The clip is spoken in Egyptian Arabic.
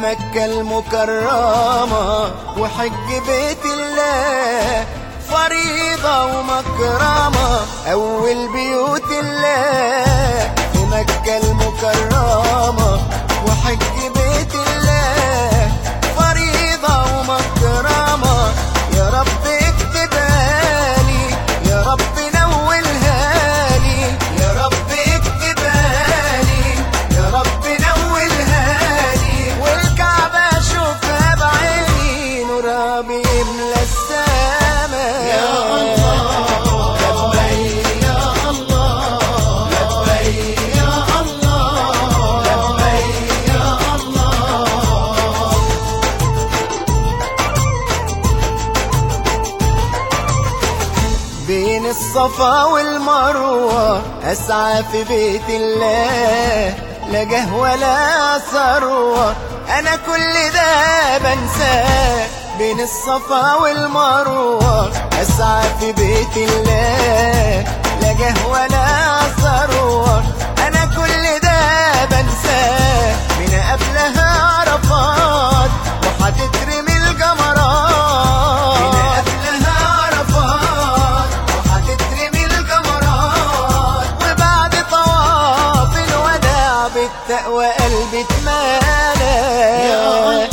مكة المكرمة وحج بيت الله فريضة ومكرمة أول بيوت الله في مكة المكرمة وحج بيت الله فريضة ومكرمة يا رب اكتبها لي يا رب نولها لي يا رب اكتبها لي يا رب نولها لي والكعبة اشوفها بعيني نورها بيملى السما يا الله لبيك يا الله لبيك يا الله لبيك يا الله بين الصفا والمروة أسعى في بيت الله لا جه ولا ثروة أنا كل ده بنساه بين الصفا والمروة أسعى في بيت الله لا جه ولا ثروة أنا كل ده بنساه من قبلها عرفات وحتترمي الجمرات من قبلها عرفات وحتترمي الجمرات وبعد طواف الوداع بالتقوى قلبي اتمالى يا الله